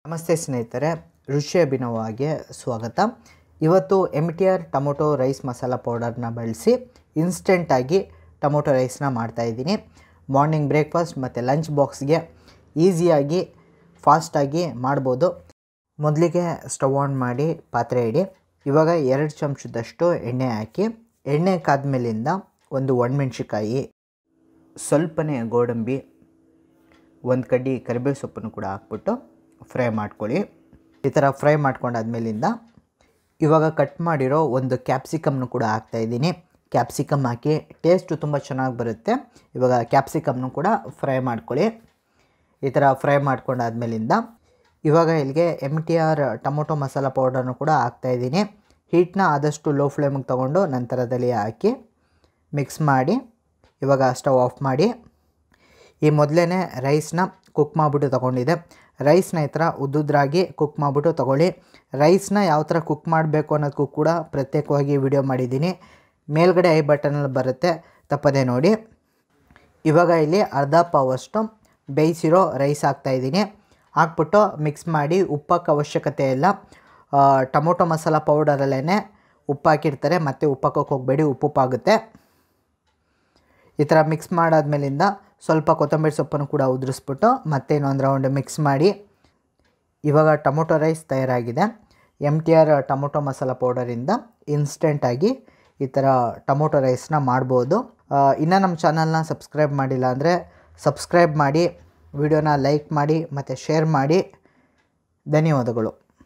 ನಮಸ್ತೆ ಸ್ನೇಹಿತರೆ ರುಚಿ ಅಭಿನವಗೆ ಸ್ವಾಗತ ಇವತ್ತು M T R tomato rice masala ಪೌಡರ್ನ ಬಳಸಿ ಇನ್ಸ್ಟೆಂಟಾಗಿ ಟೊಮೊಟೊ ರೈಸ್ನ ಮಾಡ್ತಾಯಿದ್ದೀನಿ ಮಾರ್ನಿಂಗ್ ಬ್ರೇಕ್ಫಾಸ್ಟ್ ಮತ್ತು ಲಂಚ್ ಬಾಕ್ಸ್ಗೆ ಈಸಿಯಾಗಿ ಫಾಸ್ಟಾಗಿ ಮಾಡ್ಬೋದು ಮೊದಲಿಗೆ ಸ್ಟವ್ ಆನ್ ಮಾಡಿ ಪಾತ್ರೆ ಇಡಿ ಇವಾಗ ಎರಡು ಚಮಚದಷ್ಟು ಎಣ್ಣೆ ಹಾಕಿ ಎಣ್ಣೆ ಕಾದ್ಮೇಲಿಂದ ಒಂದು ಒಣಮೆಣ್ಸಿಕಾಯಿ ಸ್ವಲ್ಪನೇ ಗೋಡಂಬಿ ಒಂದು ಕಡ್ಡಿ ಕರಿಬೇವು ಸೊಪ್ಪನ್ನು ಕೂಡ ಹಾಕ್ಬಿಟ್ಟು ಫ್ರೈ ಮಾಡ್ಕೊಳ್ಳಿ ಈ ಥರ ಫ್ರೈ ಮಾಡ್ಕೊಂಡಾದ್ಮೇಲಿಂದ ಇವಾಗ ಕಟ್ ಮಾಡಿರೋ ಒಂದು ಕ್ಯಾಪ್ಸಿಕಮ್ನು ಕೂಡ ಹಾಕ್ತಾಯಿದ್ದೀನಿ ಕ್ಯಾಪ್ಸಿಕಮ್ ಹಾಕಿ ಟೇಸ್ಟು ತುಂಬ ಚೆನ್ನಾಗಿ ಬರುತ್ತೆ ಇವಾಗ ಕ್ಯಾಪ್ಸಿಕಮ್ನು ಕೂಡ ಫ್ರೈ ಮಾಡ್ಕೊಳ್ಳಿ ಈ ಥರ ಫ್ರೈ ಮಾಡ್ಕೊಂಡಾದ್ಮೇಲಿಂದ ಇವಾಗ ಇಲ್ಲಿಗೆ M T R tomato masala ಪೌಡರ್ನು ಕೂಡ ಹಾಕ್ತಾಯಿದ್ದೀನಿ ಹೀಟ್ನ ಆದಷ್ಟು ಲೋ ಫ್ಲೇಮಿಗೆ ತೊಗೊಂಡು ನಂತರದಲ್ಲಿ ಹಾಕಿ ಮಿಕ್ಸ್ ಮಾಡಿ ಇವಾಗ ಸ್ಟವ್ ಆಫ್ ಮಾಡಿ ಈ ಮೊದಲೇ ರೈಸ್ನ ಕುಕ್ ಮಾಡಿಬಿಟ್ಟು ತೊಗೊಂಡಿದ್ದೆ ರೈಸ್ನ ಈ ಥರ ಉದ್ದುದ್ರಾಗಿ ಕುಕ್ ಮಾಡಿಬಿಟ್ಟು ತೊಗೊಳ್ಳಿ ರೈಸ್ನ ಯಾವ ಥರ ಕುಕ್ ಮಾಡಬೇಕು ಅನ್ನೋದಕ್ಕೂ ಕೂಡ ಪ್ರತ್ಯೇಕವಾಗಿ ವಿಡಿಯೋ ಮಾಡಿದ್ದೀನಿ ಮೇಲ್ಗಡೆ ಐ ಬಟನಲ್ಲಿ ಬರುತ್ತೆ ತಪ್ಪದೆ ನೋಡಿ ಇವಾಗ ಇಲ್ಲಿ ಅರ್ಧ ಪಾವಷ್ಟು ಬೇಯಿಸಿರೋ ರೈಸ್ ಹಾಕ್ತಾಯಿದ್ದೀನಿ ಹಾಕ್ಬಿಟ್ಟು ಮಿಕ್ಸ್ ಮಾಡಿ ಉಪ್ಪಕ್ಕೆ ಅವಶ್ಯಕತೆ ಇಲ್ಲ ಆ, ಟೊಮೊಟೊ ಮಸಾಲ ಪೌಡರಲ್ಲೇ ಉಪ್ಪು ಹಾಕಿರ್ತಾರೆ ಮತ್ತು ಉಪ್ಪಕ್ಕೆ ಹೋಗಬೇಡಿ ಉಪ್ಪು ಉಪ್ಪಾಗುತ್ತೆ ಈ ಥರ ಮಿಕ್ಸ್ ಮಾಡಾದ್ಮೇಲಿಂದ ಸ್ವಲ್ಪ ಕೊತ್ತಂಬರಿ ಸೊಪ್ಪನ್ನು ಕೂಡ ಉದುರಿಸ್ಬಿಟ್ಟು ಮತ್ತೆ ಇನ್ನೊಂದು ರೌಂಡ್ ಮಿಕ್ಸ್ ಮಾಡಿ ಇವಾಗ ಟೊಮೊಟೊ ರೈಸ್ ತಯಾರಾಗಿದೆ M T R tomato masala ಪೌಡರಿಂದ ಇನ್ಸ್ಟೆಂಟಾಗಿ ಈ ಥರ ಟೊಮೊಟೊ ರೈಸ್ನ ಮಾಡ್ಬೋದು ಇನ್ನು ನಮ್ಮ ಚಾನಲ್ನ ಸಬ್ಸ್ಕ್ರೈಬ್ ಮಾಡಿಲ್ಲ ಅಂದರೆ ಸಬ್ಸ್ಕ್ರೈಬ್ ಮಾಡಿ ವಿಡಿಯೋನ ಲೈಕ್ ಮಾಡಿ ಮತ್ತು ಶೇರ್ ಮಾಡಿ ಧನ್ಯವಾದಗಳು